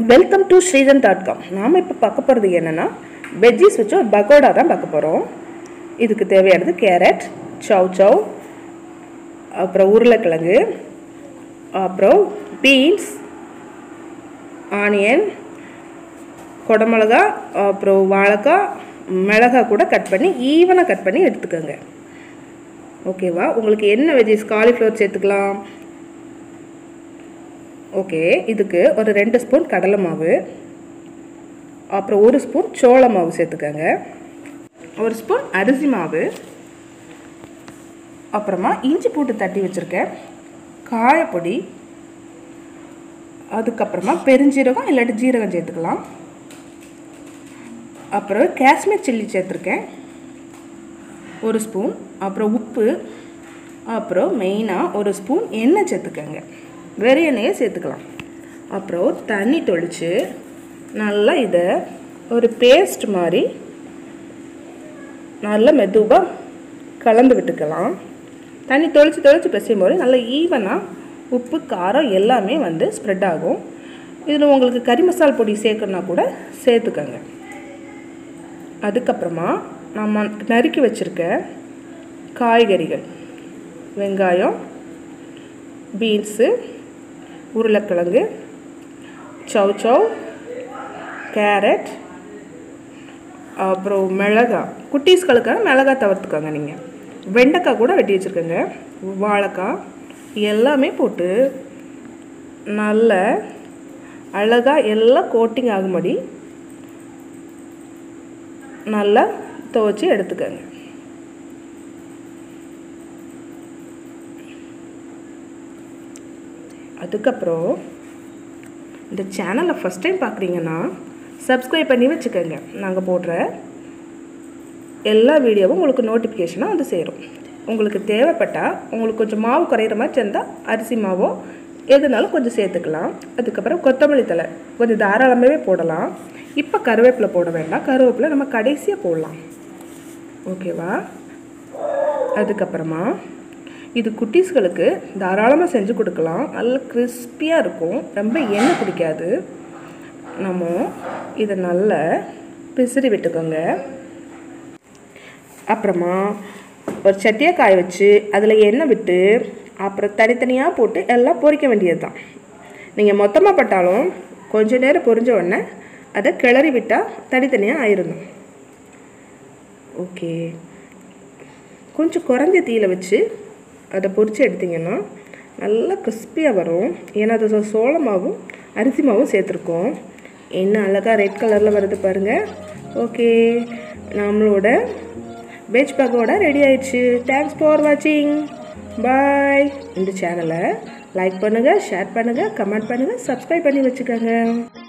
welcome to Sridhan dot com நாம் இப்போ பார்க்க போகிறது என்னென்னா வெஜ்ஜீஸ் வச்சு ஒரு பகோடா தான் பார்க்க போகிறோம் இதுக்கு தேவையானது கேரட் சவ் சவ் அப்புறம் உருளைக்கிழங்கு அப்புறம் பீன்ஸ் ஆனியன் குடமிளகா அப்புறம் வாழைக்காய் மிளகாய் கூட கட் பண்ணி ஈவனாக கட் பண்ணி எடுத்துக்கோங்க ஓகேவா உங்களுக்கு என்ன வெஜ்ஜீஸ் காலிஃப்ளவர் சேர்த்துக்கலாம் ஓகே இதுக்கு ஒரு ரெண்டு ஸ்பூன் கடலை மாவு அப்புறம் ஒரு ஸ்பூன் சோள மாவு சேர்த்துக்கோங்க ஒரு ஸ்பூன் அரிசி மாவு அப்புறமா இஞ்சி பூட்டு தட்டி வச்சுருக்கேன் காயப்பொடி அதுக்கப்புறமா பெருஞ்சீரகம் இல்லாட்டி ஜீரகம் சேர்த்துக்கலாம் அப்புறம் காஷ்மீர் சில்லி சேர்த்துருக்கேன் ஒரு ஸ்பூன் அப்புறம் உப்பு அப்புறம் மெயினாக ஒரு ஸ்பூன் எண்ணெய் சேர்த்துக்கோங்க வெறு எண்ணெயை சேர்த்துக்கலாம் அப்புறம் தண்ணி தொளித்து நல்லா இதை ஒரு பேஸ்ட் மாதிரி நல்லா மெதுவாக கலந்து விட்டுக்கலாம் தண்ணி தொளித்து தொளித்து பிசையும் போது நல்லா ஈவனாக உப்பு காரம் எல்லாமே வந்து ஸ்ப்ரெட் ஆகும் இதில் உங்களுக்கு கறி மசால் பொடி சேர்க்கணுன்னா கூட சேர்த்துக்கோங்க அதுக்கப்புறமா நம்ம நறுக்கி வச்சுருக்க காய்கறிகள் வெங்காயம் பீன்ஸு உருளைக்கிழங்கு சவ் சவ் கேரட் அப்புறம் மிளகாய் குட்டீஸ்களுக்காக மிளகாய் தவிர்த்துக்கோங்க நீங்கள் வெண்டைக்காய் கூட வெட்டி வச்சுருக்கோங்க வாழைக்காய் எல்லாமே போட்டு நல்ல அழகாக எல்லாம் கோட்டிங் ஆகும்படி நல்லா துவைச்சி எடுத்துக்கோங்க அதுக்கப்புறம் இந்த சேனலை ஃபஸ்ட் டைம் பார்க்குறீங்கன்னா சப்ஸ்கிரைப் பண்ணி வச்சுக்கோங்க நாங்கள் போடுற எல்லா வீடியோவும் உங்களுக்கு நோட்டிஃபிகேஷனாக வந்து சேரும் உங்களுக்கு தேவைப்பட்டால் உங்களுக்கு கொஞ்சம் மாவு குறையிற மாதிரி இருந்தால் அரிசி மாவோ எதுனாலும் கொஞ்சம் சேர்த்துக்கலாம் அதுக்கப்புறம் கொத்தமல்லி தலை கொஞ்சம் தாராளமாகவே போடலாம் இப்போ கருவேப்பிலை போட வேண்டாம் கருவேப்பிலை நம்ம கடைசியாக போடலாம் ஓகேவா அதுக்கப்புறமா இது குட்டீஸ்களுக்கு தாராளமாக செஞ்சு கொடுக்கலாம் நல்ல கிறிஸ்பியாக இருக்கும் ரொம்ப எண்ணெய் பிடிக்காது நம்ம இதை நல்லா பிசிறி விட்டுக்கோங்க அப்புறமா ஒரு சட்டியை காய வச்சு அதில் எண்ணெய் விட்டு அப்புறம் தனித்தனியாக போட்டு எல்லாம் பொரிக்க வேண்டியது தான் நீங்கள் மொத்தமாக பட்டாலும் கொஞ்ச நேரம் பொரிஞ்ச உடனே அதை கிளறி விட்டால் தனித்தனியாக ஆயிடணும் ஓகே கொஞ்சம் குறைஞ்ச தீயில் வச்சு அதை பொரித்து எடுத்திங்கன்னா நல்லா கிறிஸ்பியாக வரும் ஏன்னா அது சோள மாவும் அரிசி மாவும் சேர்த்துருக்கோம் என்ன அழகாக ரெட் கலரில் வருது பாருங்கள் ஓகே நம்மளோட வெஜ் பக்கோட ரெடி ஆயிடுச்சு தேங்க்ஸ் ஃபார் வாட்சிங் பாய் இந்த சேனலை லைக் பண்ணுங்கள் ஷேர் பண்ணுங்கள் கமெண்ட் பண்ணுங்கள் சப்ஸ்கிரைப் பண்ணி வச்சுக்கோங்க